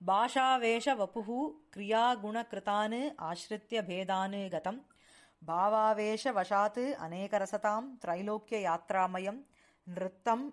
भाषावेशवपुः क्रियागुणकृतान् आश्रित्य भेदान् गतम् भावावेशवशात् अनेकरसतां त्रैलोक्ययात्रामयं नृत्तं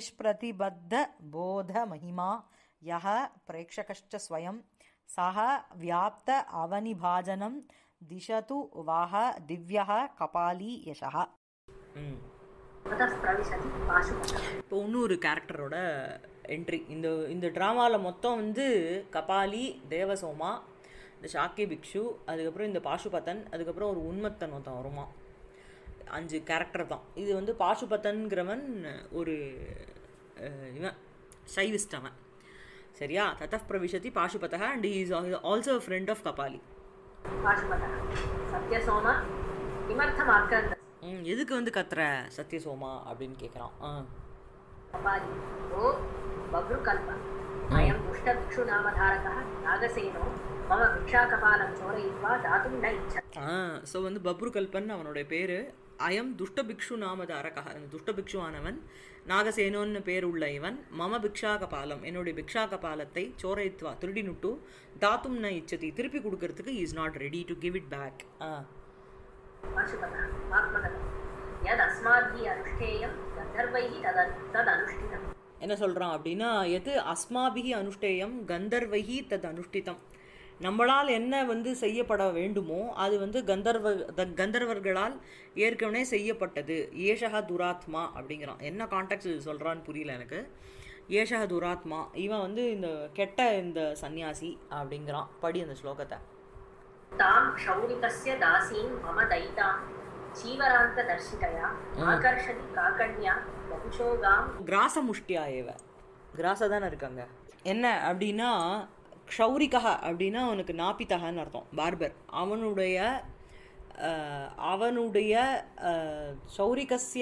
निष्प्रतिबद्धबोधमहिमा यः प्रेक्षकश्च स्वयं सः व्याप्त अवनिभाजनं दिशतु वाह दिव्यः कपाली यशः ம் ततः प्रविशति पाशुपतः இப்போ இன்னொரு கேரக்டரோட என்ட்ரி இந்த இந்த ட்ராமாவில் மொத்தம் வந்து கபாலி தேவசோமா இந்த ஷாக்கி பிக்ஷு அதுக்கப்புறம் இந்த பாசுபத்தன் அதுக்கப்புறம் ஒரு உண்மத்தன் ஒருத்தன் வருமா அஞ்சு கேரக்டர் தான் இது வந்து பாசுபத்தன்கிறவன் ஒரு அஹ், இவன் சைவிஸ்ட் அவன் சரியா தத்தப் பிரவிஷதி பாசுபதः and is also friend of Kapali पाशुपतः सत्यसोम किमर्थम् आक्रन्दसि ம், எதுக்கு வந்து கத்துற சத்யசோமா அப்படின்னு கேட்குறான் ஆ कपाली ओ बभ्रुकल्प अयं दुष्टभिक्षुनामधारकः नागसेनो मम भिक्षाकपालं चोरयित्वा दातुं न इच्छति ஆ ஸோ வந்து பப்ரு கல்பன் அவனுடைய பேர் அயம் துஷ்ட பிக்ஷு நாமதாரகா அந்த துஷ்ட பிக்ஷுவானவன் நாகசேனோன்னு பேர் உள்ள இவன் மம பிக்ஷா கபாலம் என்னுடைய பிக்ஷா கபாலத்தை சோரயித்வா திருடினுட்டு தாத்தும் ந இச்சதி திருப்பி கொடுக்கறதுக்கு is not ready to give it back ஆ पाशुपतः आत्मगतं यदस्माभिः अनुष्ठेयं गन्धर्वैः तद तदनुष्ठितम् என்ன சொல்கிறான் அப்படின்னா எது அஸ்மாபிகி அனுஷ்டேயம் கந்தர்வகி தத் அனுஷ்டிதம் நம்மளால் என்ன வந்து செய்யப்பட வேண்டுமோ அது வந்து கந்தர்வ த- கந்தர்வர்களால் ஏற்கனவே செய்யப்பட்டது ஏஷக துராத்மா அப்படிங்கிறான் என்ன கான்டாக்ட் இது சொல்கிறான்னு புரியல எனக்கு ஏஷக துராத்மா இவன் வந்து இந்த கெட்ட இந்த சந்நியாசி அப்படிங்கிறான் படி அந்த ஸ்லோகத்தை तां क्षौरिकस्य दासीं मम दयितां चीवरान्तदर्शितया आकर्षति काकण्या बहुशो गां கிராசமுஷ்டியா ஏவ கிராச தானே இருக்காங்க என்ன அப்படின்னா க்ஷௌரிகா அப்படின்னா அவனுக்கு நாப்பித்தகன்னு அர்த்தம் பார்பர் அவனுடைய அஹ், அவனுடைய அஹ், க்ஷௌரிகஸ்ய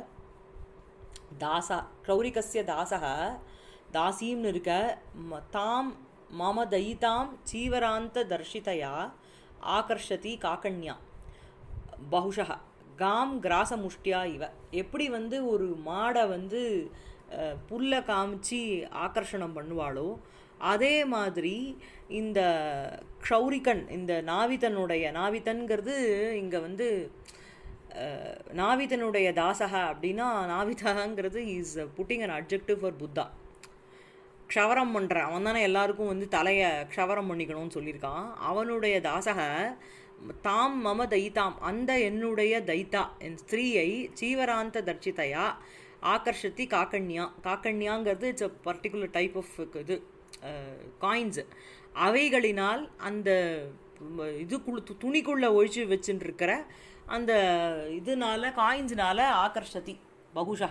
தாசா க்ஷௌரிகஸ்ய தாசக தாசீம்னு இருக்க ம- தாம் மம தயிதாம் சீவராந்த தர்ஷிதையா ஆகர்ஷதி காக்கண்யா பகுஷா காம் கிராசமுஷ்டியா இவ எப்படி வந்து ஒரு மாடை வந்து அஹ், புல்லை காமிச்சு ஆகர்ஷணம் பண்ணுவாளோ அதே மாதிரி இந்த க்ஷௌரிகன் இந்த நாவிதனுடைய நாவிதன்கிறது இங்கே வந்து அஹ், நாவிதனுடைய தாசக அப்படின்னா நாவிதங்கிறது is putting an objective for Buddha க்ஷவரம் பண்ணுற அவன் தானே எல்லாருக்கும் வந்து தலையை க்ஷவரம் பண்ணிக்கணும்னு சொல்லியிருக்கான் அவனுடைய தாசக தாம் மம தைத்தாம் அந்த என்னுடைய தைத்தா என் ஸ்திரீயை சீவராந்த தர்ச்சிதையா ஆகர்ஷத்தி காக்கண்யா காக்கண்யாங்கிறது it's a particular type of இது காயின்ஸ் அவைகளினால் அந்த ம- இதுக்குள்ள து- துணிக்குள்ள ஒழிச்சு வச்சுட்டு இருக்கிற அந்த இதனால காயின்ஸ்னால ஆகர்ஷதி பகுஷா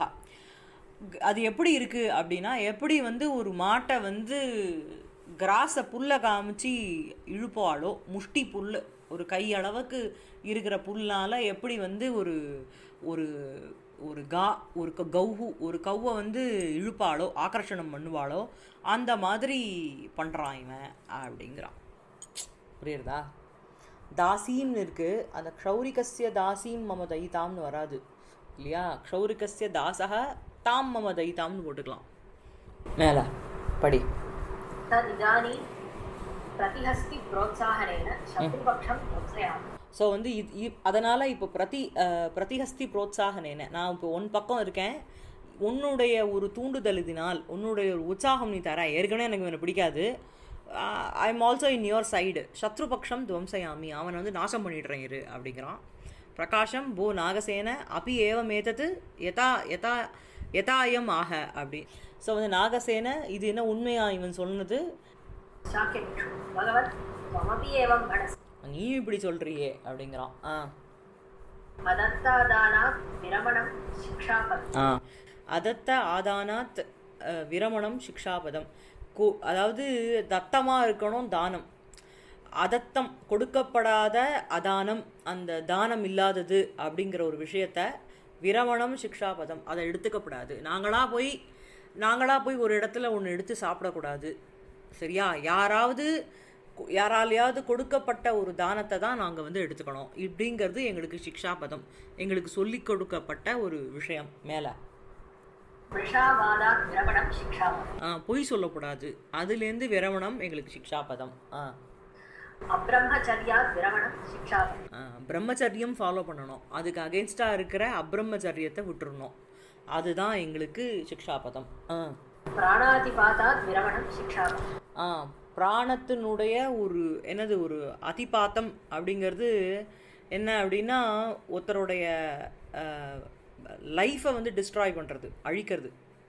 க- அது எப்படி இருக்கு அப்படின்னா எப்படி வந்து ஒரு மாட்டை வந்து கிராஸை புல்லை காமிச்சு இழுப்பாளோ முஷ்டி புல் ஒரு கை அளவுக்கு இருக்கிற புல்லால எப்படி வந்து ஒரு ஒரு ஒரு கா ஒரு க- கௌஹு ஒரு கௌவை வந்து இழுப்பாளோ ஆகர்ஷணம் பண்ணுவாளோ அந்த மாதிரி பண்ணுறான் இவன் அப்படிங்கிறான் புரியுறதா தாசீம்னு இருக்கு அந்த க்ஷௌரிகஸ்ய தாசீம் மம தைதாம்னு வராது இல்லையா க்ஷௌரிகஸ்ய தாசக தாம் மம தைதாம்னு போட்டுக்கலாம் மேல படி तदिदानीं प्रतिहस्ति प्रोत्साहनेन शत्रुपक्षं ध्वंसयामि ஸோ வந்து இது இ- அதனால இப்போ பிரதி அஹ், பிரதிஹஸ்தி புரோத்சாகனேன நான் இப்போ ஒன் பக்கம் இருக்கேன் உன்னுடைய ஒரு தூண்டுதலினால் உன்னுடைய ஒரு உற்சாகம் நீ தர ஏற்கனவே எனக்கு இவனை பிடிக்காது I am also in your side சத்ருபக்ஷம் துவம்சயாமி அவனை வந்து நாசம் பண்ணிடுறேன் இரு அப்படிங்கிறான் பிரகாஷம் போ நாகசேன அபி ஏவமேதது யதா யதா யதாயம் ஆக அப்படி ஸோ வந்து நாகசேன இது என்ன உண்மையா இவன் சொன்னது शाक्यभिक्षु भगवत् त्वमपि एवं भणसि நீயும் இப்படி சொல்றியே அப்படிங்கிறான் ஆ अदत्तादानात् विरमणं शिक्षापदम् ஆ அதத்த ஆதானாத் அஹ், விரமணம் சிக்ஷாபதம் கு அதாவது தத்தமாக இருக்கணும் தானம் அதத்தம் கொடுக்கப்படாத அதானம் அந்த தானம் இல்லாதது அப்படிங்கிற ஒரு விஷயத்த விரமணம் சிக்ஷாபதம் அதை எடுத்துக்கப்படாது நாங்களா போய் நாங்களா போய் ஒரு இடத்துல ஒன்று எடுத்து சாப்பிடக்கூடாது சரியா யாராவது கு- யாராலையாவது கொடுக்கப்பட்ட ஒரு தானத்தை தான் நாங்கள் வந்து எடுத்துக்கணும் இப்படிங்கிறது எங்களுக்கு சிக்ஷாபதம் எங்களுக்கு சொல்லிக் கொடுக்கப்பட்ட ஒரு விஷயம் மேலே वृषावादात् विरमणं शिक्षापदम् ஆ, பொய் சொல்லக்கூடாது அதுலேருந்து விரமணம் எங்களுக்கு சிக்ஷாபதம் ஆ अब्रह्मचर्यात् विरमणं शिक्षापदम् ஆ, பிரம்மச்சரியம் ஃபாலோ பண்ணணும் அதுக்கு அகேன்ஸ்டாக இருக்கிற அப்ரம்மச்சரியத்தை விட்டுறணும் அதுதான் எங்களுக்கு சிக்ஷாபதம் ஆ प्राणातिपातात् विरमणं शिक्षापदम् ஆ பிராணத்தினுடைய ஒரு என்னது ஒரு அதிபாத்தம் அப்படிங்கிறது என்ன அப்படின்னா ஒருத்தருடைய லைஃப்பை வந்து டிஸ்ட்ராய் பண்ணுறது அழிக்கிறது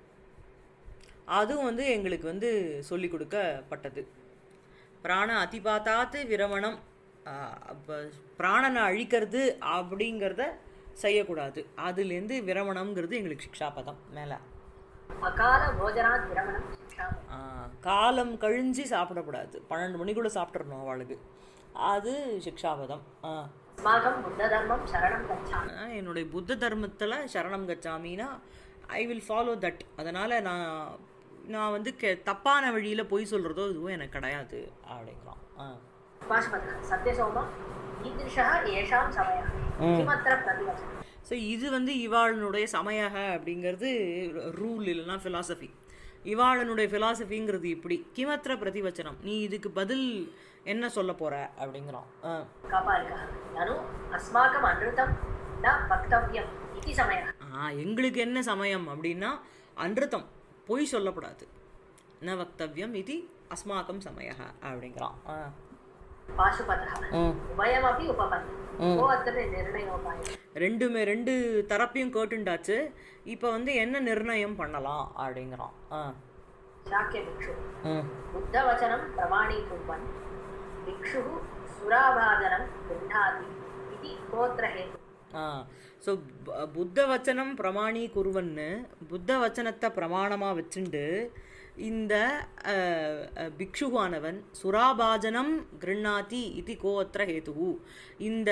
அதுவும் வந்து எங்களுக்கு வந்து சொல்லி கொடுக்கப்பட்டது பிராண அதிபாத்தாத்து விரமணம் ஆஹ் அப்ப பிராணனை அழிக்கிறது அப்படிங்கிறத செய்யக்கூடாது அதுலேருந்து விரமணம்ங்கிறது எங்களுக்கு சிக்ஷாபதம் மேலே अकालभोजनात् विरमणं शिक्षापदम् காலம் கழிஞ்சு சாப்பிடக்கூடாது பன்னெண்டு மணிக்குள்ளே சாப்பிட்றணும் அவளுக்கு அது சிக்ஷாபதம் ஆ अस्माकं बुद्धधर्मं शरणं गच्छामि ஆ, என்னுடைய புத்த தர்மத்தில் சரணம் கச்சாமின்னா ஐ வில் ஃபாலோ தட் அதனால் நான் நான் வந்து கெ தப்பான வழியில் பொய் சொல்கிறதோ இதுவும் எனக்கு கிடையாது அப்படிங்கிறான் ஆ पाशुपतः सत्यसोम ईदृशः येषां समयः किमत्र प्रतिवचनम् ஸோ இது வந்து இவாளனுடைய சமயக அப்படிங்கிறது ரூல் இல்லைன்னா ஃபிலாசபி இவாளனுடைய ஃபிலாசபிங்கிறது இப்படி கிமத்திர பிரதிவச்சனம் நீ இதுக்கு பதில் என்ன சொல்ல போற அப்படிங்கிறான் ஆ कपालिकः ननु अस्माकम् अनृतं न वक्तव्यम् इति समयः ஆ எங்களுக்கு என்ன சமயம் அப்படின்னா அன்றுத்தம் பொய் சொல்லக்கூடாது ந வக்தவ்யம் இது அஸ்மாக்கம் சமயக அப்படிங்கிறான் ஆ पाशुपतः ம். उभयमपि उपपन्नम् को अत्र निर्णयोपायः ரெண்டுமே ரெண்டு தரப்பையும் கேட்டுண்டாச்சு இப்போ வந்து என்ன நிர்ணயம் பண்ணலாம் அப்படிங்கிறான் ஆ शाक्यभिक्षु ம் बुद्धवचनं प्रमाणीकुर्वन् भिक्षुः सुराभाजनं गृह्णाति इति कोऽत्र हेतुः ஸோ புத்த வச்சனம் பிரமாணி குருவன்னு புத்த வச்சனத்தை பிரமாணமாக வச்சுண்டு இந்த அஹ், அஹ், பிக்ஷுவானவன் சுராபாஜனம் கிருண்ணாதி இது கோவத்திர ஹேதுகு இந்த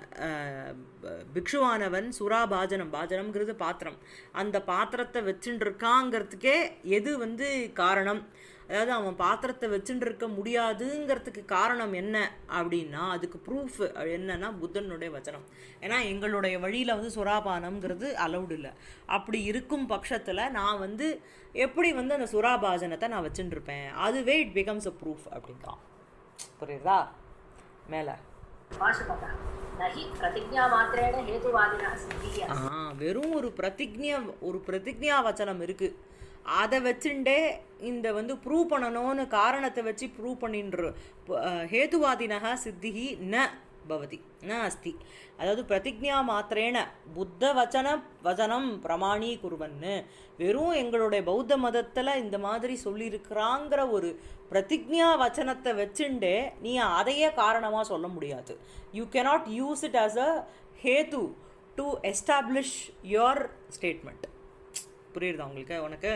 அஹ், ப- பிக்ஷுவானவன் சுராபாஜனம் பாஜனம்ங்கிறது பாத்திரம் அந்த பாத்திரத்தை வச்சுட்டு இருக்காங்கிறதுக்கே எது வந்து காரணம் அதாவது அவன் பாத்திரத்தை வச்சுட்டு இருக்க முடியாதுங்கிறதுக்கு காரணம் என்ன அப்படின்னா அதுக்கு ப்ரூஃப் என்னன்னா புத்தனுடைய வச்சனம் ஏன்னா எங்களுடைய வழியில் வந்து சுறாபானம்ங்கிறது அலௌடு இல்லை அப்படி இருக்கும் பட்சத்தில் நான் வந்து எப்படி வந்து அந்த சுறாபாஜனத்தை நான் வச்சுட்டு இருப்பேன் அதுவே இட் பிகம்ஸ் அ ப்ரூஃப் அப்படிங்கிறான் புரியுதா மேலே पाशुपतः न हि प्रतिज्ञामात्रेण हेतुवादिनः सिद्धिः ஆ வெறும் ஒரு பிரதிஜ்ஞா ஒரு பிரதிஜ்ஞா வச்சனம் இருக்கு அதை வச்சுட்டே இந்த வந்து ப்ரூவ் பண்ணணும்னு காரணத்தை வச்சு ப்ரூவ் பண்ணின்ற ஹேதுவாதினக சித்திகி ந பவதி ந அஸ்தி அதாவது பிரதிஜ்ஞா மாத்திரேன புத்த வச்சன வச்சனம் பிரமாணி குருவன்னு வெறும் எங்களுடைய பௌத்த மதத்தில் இந்த மாதிரி சொல்லியிருக்கிறாங்கிற ஒரு பிரதிஜ்ஞா வச்சனத்தை வச்சுண்டே நீ அதையே காரணமாக சொல்ல முடியாது you cannot use it as a ஹேது டு எஸ்டாப்ளிஷ் யோர் ஸ்டேட்மெண்ட் புரியுதா உங்களுக்கு உனக்கு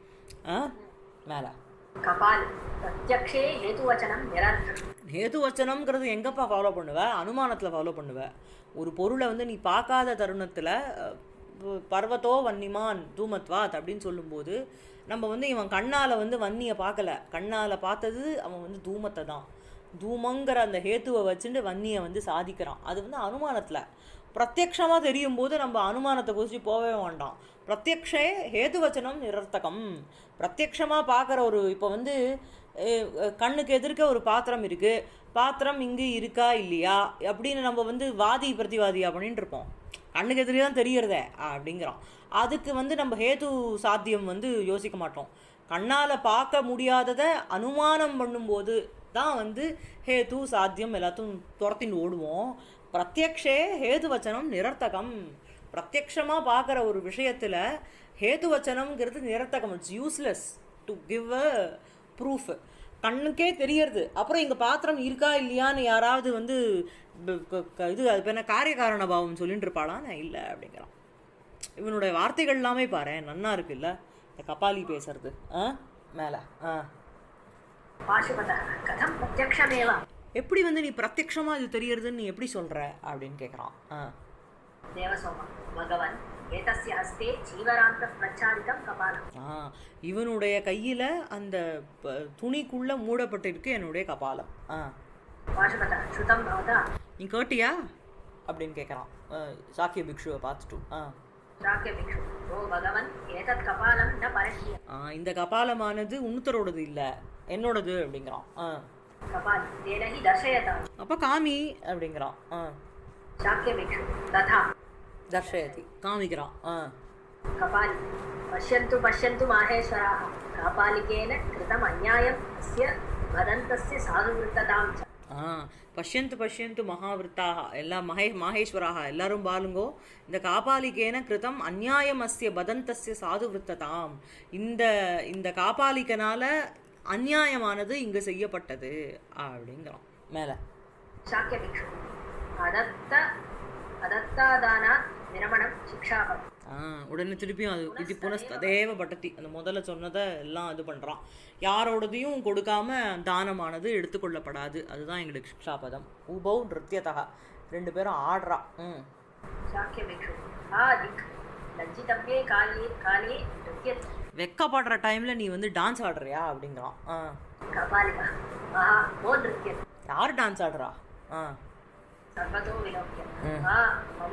ஆ மேலே कपाल प्रत्यक्षे हेतुवचनं निरर्थकम् ஹேது வச்சனம்ங்கிறது எங்கப்பா ஃபாலோ பண்ணுவ அனுமானத்தில் ஃபாலோ பண்ணுவ ஒரு பொருளை வந்து நீ பார்க்காத தருணத்தில் பர்வத்தோ வன்னிமான் தூமத்வாத் அப்படின்னு சொல்லும்போது நம்ம வந்து இவன் கண்ணால் வந்து வன்னியை பார்க்கல கண்ணால் பார்த்தது அவன் வந்து தூமத்தை தான் தூமங்கிற அந்த ஹேத்துவை வச்சுட்டு வன்னியை வந்து சாதிக்கிறான் அது வந்து அனுமானத்தில் பிரத்யக்ஷமாக தெரியும் போது நம்ம அனுமானத்தை குறித்து போகவே வேண்டாம் பிரத்யக்ஷே ஹேதுவச்சனம் நிரர்த்தகம் பிரத்யக்ஷமாக பார்க்குற ஒரு இப்போ வந்து அஹ், அஹ், கண்ணுக்கு எதிர்க்க ஒரு பாத்திரம் இருக்குது பாத்திரம் இங்கு இருக்கா இல்லையா அப்படின்னு நம்ம வந்து வாதி பிரதிவாதியா பண்ணிட்டு இருப்போம் கண்ணுக்கு எதிரே தான் தெரியறதே அப்படிங்கிறோம் அதுக்கு வந்து நம்ம ஹேது சாத்தியம் வந்து யோசிக்க மாட்டோம் கண்ணால் பார்க்க முடியாததை அனுமானம் பண்ணும்போது தான் வந்து ஹேது சாத்தியம் எல்லாத்தையும் துரத்தின்னு ஓடுவோம் பிரத்யக்ஷே ஹேது வச்சனம் நிரர்த்தகம் பிரத்யக்ஷமாக பார்க்குற ஒரு விஷயத்தில் ஹேது வச்சனம்ங்கிறது நிரர்த்தகம் it's useless to give a proof கண்ணுக்கே தெரியறது அப்புறம் இங்கே பாத்திரம் இருக்கா இல்லையான்னு யாராவது வந்து ப- க- க- இது அது பேர் காரிய காரண பாவம் சொல்லிட்டு இருப்பாளா நான் இல்லை அப்படிங்கிறான் இவனுடைய வார்த்தைகள் எல்லாமே பாரு நன்னா இருக்குல்ல இந்த கபாலி பேசுறது ஆ மேலே ஆ पाशुपतः कथं प्रत्यक्षमेव எப்படி வந்து நீ பிரத்யக்ஷமா இது தெரியறதுன்னு நீ எப்படி சொல்ற அப்படின்னு கேட்குறான் ஆ देवसोम भगवन् एतस्य हस्ते जीवरान्तः प्रच्छादितं कपालम् ஆ இவனுடைய கையில் அந்த ப- துணிக்குள்ள மூடப்பட்டிருக்கு என்னுடைய கபாலம் ஆ पाशुपतः श्रुतं भवता நீ கேட்டியா அப்படின்னு கேட்குறான் சாக்கிய பிக்ஷுவை பார்த்துட்டு ஆ शाक्यभिक्षु ओ भगवन् एतत् कपालं न परह्य ஆ, இந்த கபாலமானது உன்னுத்தரோடது இல்லை என்னோடது அப்படிங்கிறான் ஆ कपालि तेन हि दर्शयताम् அப்போ காமி அப்படிங்கிறான் ஆ शाक्यभिक्षु तथा தர்ஷயதி காமிக்கிறான் ஆ कपालि पश्यन्तु पश्यन्तु माहेश्वराः कापालिकेन कृतम् अन्यायम् अस्य वदन्तस्य साधुवृत्ततां च ஆ பஷ்யந்து பஷ்யந்து மகாவிருத்தாக எல்லாம் மகே மாகேஸ்வராக எல்லாரும் பாருங்கோ இந்த காபாலிகேன கிருதம் அந்நியாயம் அஸ்ய பதந்தஸ்ய சாது விருத்ததாம் இந்த இந்த காபாலிகனால அந்நியாயமானது இங்கு செய்யப்பட்டது அப்படிங்கிறோம் மேலே शाक्यभिक्षु अदत्त अदत्तादानात् विरमणं शिक्षापदम् ஆ உடனே திருப்பியும் அது இது புனஸ்ததேவ பட்டத்தி அந்த முதல்ல சொன்னதை எல்லாம் இது பண்ணுறான் யாரோடதையும் கொடுக்காம தானமானது எடுத்துக்கொள்ளப்படாது அதுதான் எங்களுக்கு சிக்ஷாபதம் உபௌ நிருத்தியதா ரெண்டு பேரும் ஆடுறா ம் शाक्यभिक्षु हा दिक् लज्जितव्ये काले काले नृत्यति வெக்கப்படுற டைம்ல நீ வந்து டான்ஸ் ஆடுறியா அப்படிங்கிறான் ஆ कपालिकः महा मो नृत्यति யார் டான்ஸ் ஆடுறா ஆ सर्वतो विलोक्य Mm. हा मम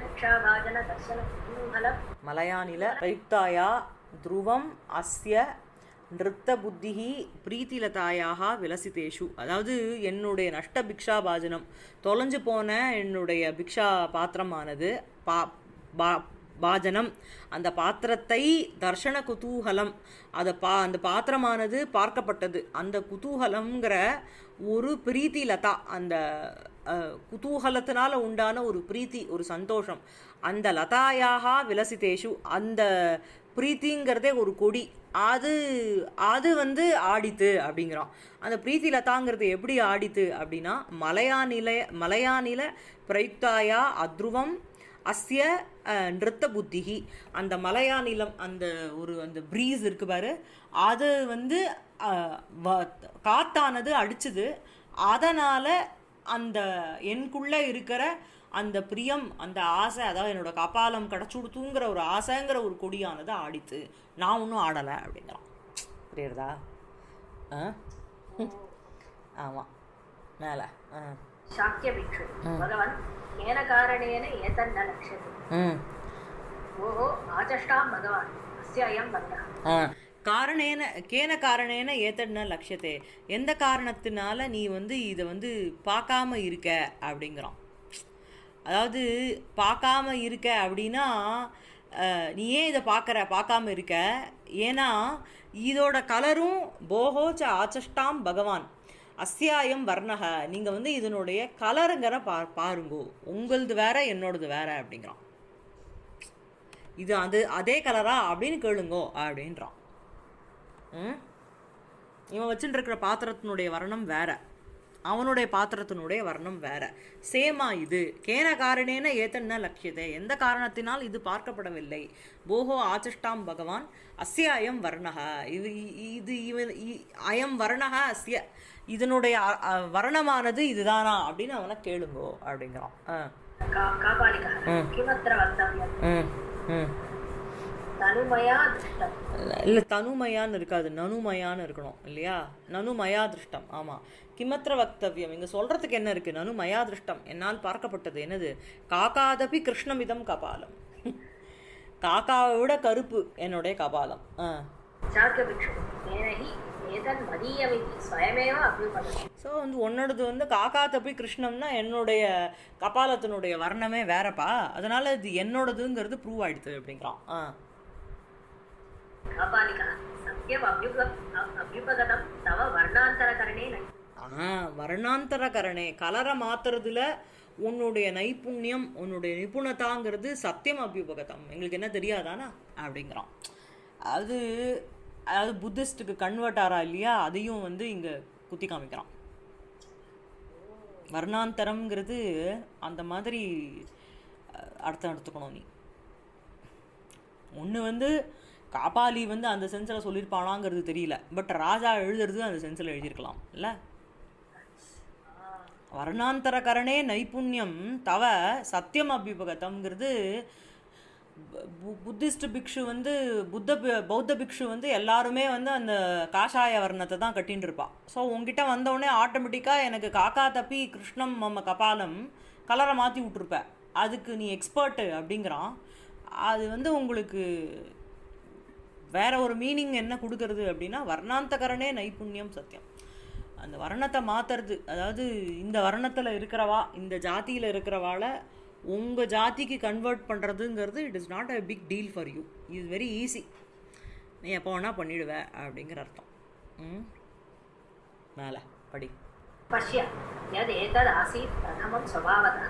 नष्टभिक्षाभाजनदर्शनकुतूहलं மலையானில பிரயுக்தாயா துருவம் அஸ்ய நிறுத்த புத்திஹி பிரீத்திலதாயாக விலசிதேஷு அதாவது என்னுடைய நஷ்ட பிக்ஷா பாஜனம் தொலைஞ்சு போன என்னுடைய பிக்ஷா பாத்திரமானது பா பா பாஜனம் அந்த பாத்திரத்தை தர்ஷன குதூகலம் அதை பா அந்த பாத்திரமானது பார்க்கப்பட்டது அந்த குதூகலம்ங்கிற ஒரு பிரீத்தி லதா அந்த அஹ், குதூகலத்தினால உண்டான ஒரு பிரீத்தி ஒரு சந்தோஷம் அந்த லதாயாக விலசிதேஷு அந்த பிரீத்திங்கிறதே ஒரு கொடி அது அது வந்து ஆடித்து அப்படிங்கிறான் அந்த பிரீத்தி லதாங்கிறது எப்படி ஆடித்து அப்படின்னா மலையாநில மலையாநில பிரயுக்தாயா அத்ருவம் அஸ்ய அஹ், நிறுத்த புத்திகி அந்த மலையாநிலம் அந்த ஒரு அந்த ப்ரீஸ் இருக்கு பாரு அது வந்து அஹ், வ- காத்தானது அடிச்சுது அதனால அந்த எனக்குள்ள இருக்கிற அந்த பிரியம் அந்த ஆசை அதாவது என்னோட கபாலம் கிடச்சுடுத்துங்கிற ஒரு ஆசைங்கிற ஒரு கொடியானது ஆடித்து நான் ஒன்றும் ஆடலை அப்படிங்கிறான் புரியுறதா ஆ ஆமாம் மேலே ஆ शाक्यभिक्षु भगवन् केन कारणेन एतन्न लक्ष्यते ம் भोः आचष्टां भगवान् अस्य अयं वर्गः ஆ காரணேன கேன காரணேன ஏத்தட்ன லட்சியத்தே எந்த காரணத்தினால நீ வந்து இதை வந்து பார்க்காம இருக்க அப்படிங்கிறான் அதாவது பார்க்காம இருக்க அப்படின்னா அஹ், நீ ஏன் இதை பார்க்குற பார்க்காம இருக்க ஏன்னா இதோட கலரும் போகோச்ச ஆச்சஷ்டாம் பகவான் அஸ்யாயம் வர்ணக நீங்கள் வந்து இதனுடைய கலருங்கிற பா பாருங்கோ உங்களது வேற என்னோடது வேற அப்படிங்கிறான் இது அது அதே கலரா அப்படின்னு கேளுங்கோ அப்படின்றான் ம்? இவன் வச்சுட்டு இருக்கிற பாத்திரத்தினுடைய வர்ணம் வேற அவனுடைய பாத்திரத்தினுடைய வர்ணம் வேற சேமா இது கேன காரணேன ஏத்தன்ன லட்சியத்தை எந்த காரணத்தினால் இது பார்க்கப்படவில்லை போகோ ஆச்சஷ்டாம் பகவான் அஸ்ய அயம் வர்ணக இது இ- இது இவன் இ- அயம் வர்ணக அஸ்ய இதனுடைய அ- அ- வர்ணமானது இதுதானா அப்படின்னு அவனை கேளுங்கோ அப்படிங்கிறான் ஆ का- कापालिकः Mm. किमत्र वक्तव्यं ம் ம் तनुमया दृष्टम् இல்லை தனுமயான்னு இருக்காது நனுமயான்னு இருக்கணும் இல்லையா நனுமயா திருஷ்டம் ஆமாம் கிமத்திர வக்தவியம் இங்கே சொல்கிறதுக்கு என்ன இருக்குது நனுமயா திருஷ்டம் என்னால் பார்க்கப்பட்டது என்னது காக்காதபி கிருஷ்ணமிதம் கபாலம் காக்காவை விட கருப்பு என்னுடைய கபாலம் ஆ शाक्यभिक्षुः तेन हि एतन् मदीयमिति स्वयमेव अभ्युपगतम् ஸோ வந்து உன்னோடது வந்து காக்கா தப்பி கிருஷ்ணம்னா என்னுடைய கபாலத்தினுடைய வர்ணமே வேறப்பா அதனால இது என்னோடதுங்கிறது ப்ரூவ் ஆயிடுது அப்படிங்கிறான் ஆ कापालिकः सत्यम् अभ्युप अभ्युपगतं तव वर्णान्तरकरणे न ஆ வர்ணாந்தரகரணே கலரை மாத்துறதுல உன்னுடைய நைப்புண்ணியம் உன்னுடைய நிபுணதாங்கிறது சத்தியம் அபியுபகதம் எங்களுக்கு என்ன தெரியாதானா அப்படிங்கிறான் அது அதாவது புத்திஸ்டுக்கு கன்வெர்ட் ஆறா இல்லையா அதையும் வந்து இங்கே குத்தி காமிக்கிறான் வர்ணாந்தரம்ங்கிறது அந்த மாதிரி அஹ், அர்த்தம் எடுத்துக்கணும் நீ ஒன்று வந்து காபாலி வந்து அந்த சென்ஸில் சொல்லியிருப்பானாங்கிறது தெரியல பட் ராஜா எழுதுறது அந்த சென்ஸில் எழுதியிருக்கலாம் இல்லை வர்ணாந்தரகரணே நைப்புண்யம் தவ சத்தியம் அபியுபகதம்ங்கிறது பு- பு- புத்திஸ்ட் பிக்ஷு வந்து புத்த பி- பௌத்த பிக்ஷு வந்து எல்லாருமே வந்து அந்த காஷாய வர்ணத்தை தான் கட்டின்னு இருப்பா ஸோ உங்ககிட்ட வந்தவுடனே ஆட்டோமேட்டிக்காக எனக்கு காக்கா தப்பி கிருஷ்ணம் மம்ம கபாலம் கலரை மாற்றி விட்ருப்ப அதுக்கு நீ எக்ஸ்பர்ட்டு அப்படிங்கிறான் அது வந்து உங்களுக்கு வேற ஒரு மீனிங் என்ன கொடுக்கறது அப்படின்னா வர்ணாந்தகரணே நைபுண்ணியம் சத்தியம் அந்த வர்ணத்தை மாத்துறது அதாவது இந்த வர்ணத்தில் இருக்கிறவா இந்த ஜாதியில் இருக்கிறவாளை உங்கள் ஜாதிக்கு கன்வெர்ட் பண்ணுறதுங்கிறது it is not a big deal for you is very easy நீ எப்போ வேணால் பண்ணிடுவ அப்படிங்கிற அர்த்தம் ம் மேலே படி पश्य यद् एतदासीत् प्रथमं स्वभावतः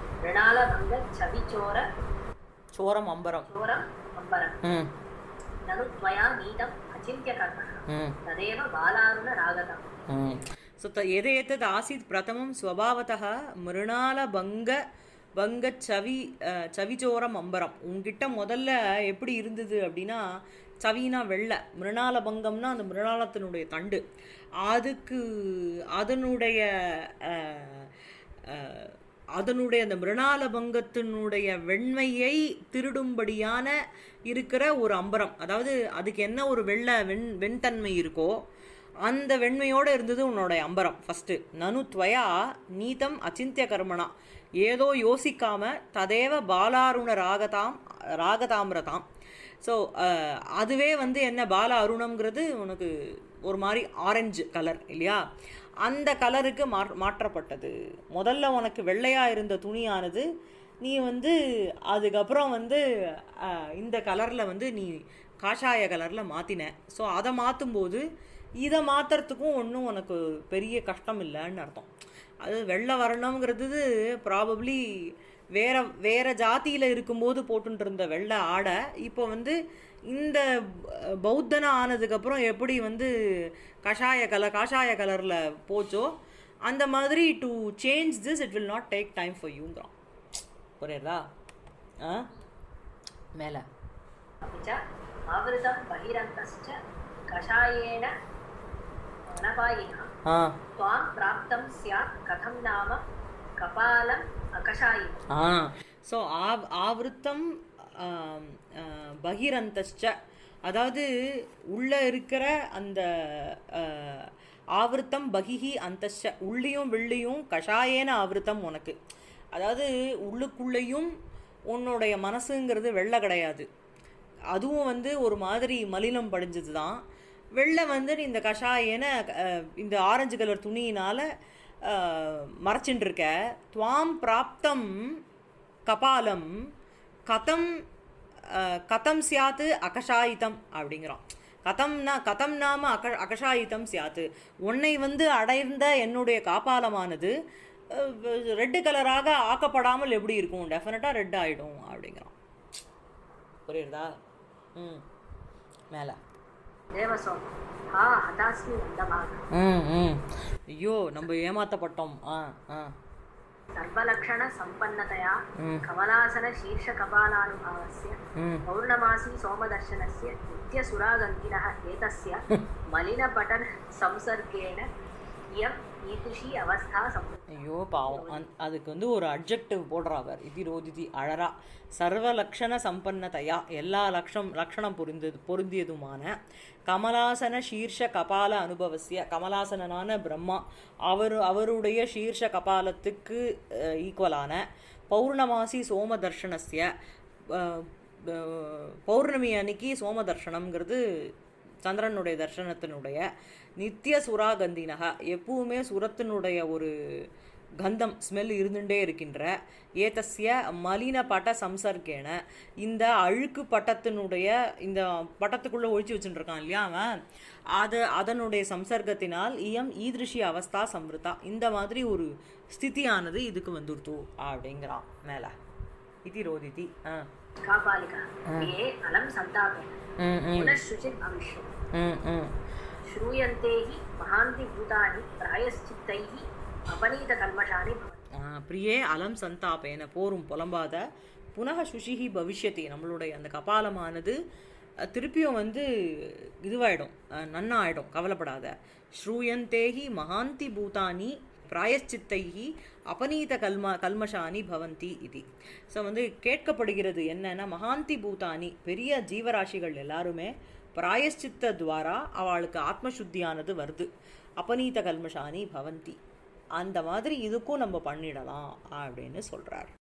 मृणालभङ्गच्छविचोर சோரம் அம்பரம் चोरम् अम्बरं ம் ननु त्वया नीतम् अचिन्त्यकर्मः ம் तदेव बालारुणरागतम् ಸೊ ತ ಎದೇತದ್ ಆಸೀತ್ ಪ್ರಥಮಂ ಸ್ವಭಾವತಃ ಮೃಣಾಲಭಂಗ பங்க சவி அஹ், சவிச்சோரம் அம்பரம் உங்ககிட்ட முதல்ல எப்படி இருந்தது அப்படின்னா சவினா வெள்ளை மிருணால பங்கம்னா அந்த மிருணாலத்தினுடைய தண்டு அதுக்கு அதனுடைய அஹ், அஹ், அதனுடைய அந்த மிருணால பங்கத்தினுடைய வெண்மையை திருடும்படியான இருக்கிற ஒரு அம்பரம் அதாவது அதுக்கு என்ன ஒரு வெள்ளை வெண் வெண்தன்மை இருக்கோ அந்த வெண்மையோடு இருந்தது உன்னோட அம்பரம் ஃபஸ்ட்டு நனு துவயா நீதம் அச்சிந்திய கர்மணா ஏதோ யோசிக்காம ததேவ பாலாருண ராகதாம் ராகதாமிரதாம் ஸோ அதுவே வந்து என்ன பால அருணம்ங்கிறது உனக்கு ஒரு மாதிரி ஆரஞ்சு கலர் இல்லையா அந்த கலருக்கு மா மாற்றப்பட்டது முதல்ல உனக்கு வெள்ளையாக இருந்த துணியானது நீ வந்து அதுக்கப்புறம் வந்து அஹ், இந்த கலரில் வந்து நீ காஷாய கலரில் மாற்றின ஸோ அதை மாற்றும்போது இதை மாற்றுறதுக்கும் ஒன்றும் உனக்கு பெரிய கஷ்டம் இல்லைன்னு அர்த்தம் அது வெள்ளை வர்ணம்ங்கிறது ப்ராபப்ளி வேற வேற ஜாதியில் இருக்கும்போது போட்டுட்டு இருந்த வெள்ளை ஆடை இப்போ வந்து இந்த ப- பௌத்தனா ஆனதுக்கப்புறம் எப்படி வந்து கஷாய கலர் காஷாய கலரில் போச்சோ அந்த மாதிரி to change this it will not take time for யூங்கிறான் புரியுதா ஆ மேலே अपि च आवृतं बहिरन्तश्च कषायेण अनपायिना ஆ त्वां प्राप्तं स्यात् कथं नाम कपालम् अकषायिनम् ஆ ஸோ ஆவ் ஆவృத்தம் ஆம், ஆ, பகிரந்தஷ்ச அதாவது உள்ள இருக்கிற அந்த ஆ, ஆவృத்தம் பகிஹி அந்தஷ்ச உள்ளியும் வெள்ளியும் கஷாயேன ஆவృத்தம் உனக்கு அதாவது உள்ளுக்குள்ளேயும் உன்னுடைய மனசுங்கிறது வெள்ளை கிடையாது அதுவும் வந்து ஒரு மாதிரி மலினம் படிஞ்சது தான் வெள்ளை வந்து நீ இந்த கஷாயேன அஹ், இந்த ஆரஞ்சு கலர் துணியினால் மறைச்சின்னு இருக்க துவாம் பிராப்தம் கபாலம் கதம் அஹ், கதம் சியாத்து அகஷாயிதம் அப்படிங்கிறான் கதம்னா கதம் நாம அக அகஷாயிதம் சியாத்து உன்னை வந்து அடைந்த என்னுடைய காப்பாலமானது ரெட்டு கலராக ஆக்கப்படாமல் எப்படி இருக்கும் டெஃபினட்டாக ரெட் ஆகிடும் அப்படிங்கிறான் புரியுறதா ம் மேலே देवसोम हा हतास्मि मन्दभाग ம் ம் ஐயோ நம்ம ஏமாத்தப்பட்டோம் ஆ ஆ सर्वलक्षणसम्पन्नतया ம். कमलासनशीर्षकपालानुभावस्य ம் पौर्णमासी सोमदर्शनस्य नित्यसुरागन्धिनः एतस्य मलिनपटनसंसर्गेण इयम् ईदृशी अवस्था सम्भूता ஐயோ பாவம் அந் அதுக்கு வந்து ஒரு அட்ஜெக்டிவ் போடுறா அவர் இதி ரோதிதி அழறா சர்வ லக்ஷண சம்பன்னதையா எல்லா லக்ஷம் லக்ஷணம் பொருந்தது பொருந்தியதுமான கமலாசன சீர்ஷ கபால அனுபவசிய கமலாசனனான பிரம்மா அவர் அவருடைய சீர்ஷ கபாலத்துக்கு ஈக்குவலான பௌர்ணமாசி சோம தர்ஷனஸ்ய அஹ், அஹ், பௌர்ணமி அன்னைக்கு சோம தர்ஷனம்ங்கிறது சந்திரனுடைய தர்ஷனத்தினுடைய நித்திய சுராகந்தினக எப்பவுமே சுரத்தினுடைய ஒரு கந்தம் ஸ்மெல் இருந்துட்டே இருக்கின்ற ஏதஸ்ய மலின பட சம்சர்க்கேன இந்த அழுக்கு பட்டத்தினுடைய இந்த பட்டத்துக்குள்ளே ஒழிச்சு வச்சுட்டுருக்கான் இல்லையா அவன் அது அதனுடைய சம்சர்க்கத்தினால் இயம் ஈதிருஷி அவஸ்தா சம்ருதா இந்த மாதிரி ஒரு ஸ்திதியானது இதுக்கு வந்துடுத்து அப்படிங்கிறான் மேலே இதி ரோதிதி ஆ कापालिका ये अलं सन्तापेन ம் ம் पुनः शुचिम् अविश्यम् ம் ம் श्रूयन्ते हि महान्ति भूतानि प्रायश्चित्तैः अपनीतकल्मषानि भवन्ति ஆ, பிரியே அலம் சந்தாபேன போரும் புலம்பாத புனக சுஷிஹி பவிஷ்யதி நம்மளுடைய அந்த கபாலமானது அ, திருப்பியும் வந்து இதுவாயிடும் அ, நன்னாயிடும் கவலைப்படாத ஸ்ரூயந்தேஹி மகாந்தி பூதானி பிராயச்சித்தைஹி அபநீத கல்ம கல்மஷானி பவந்தி இது ஸோ வந்து கேட்கப்படுகிறது என்னன்னா மகாந்தி பூதானி பெரிய ஜீவராசிகள் எல்லாருமே பிராயஷ்சித்த துவாரா அவளுக்கு ஆத்மசுத்தியானது வருது அபநீத கல்மஷானி பவந்தி அந்த மாதிரி இதுக்கும் நம்ம பண்ணிடலாம் அப்படின்னு சொல்றார்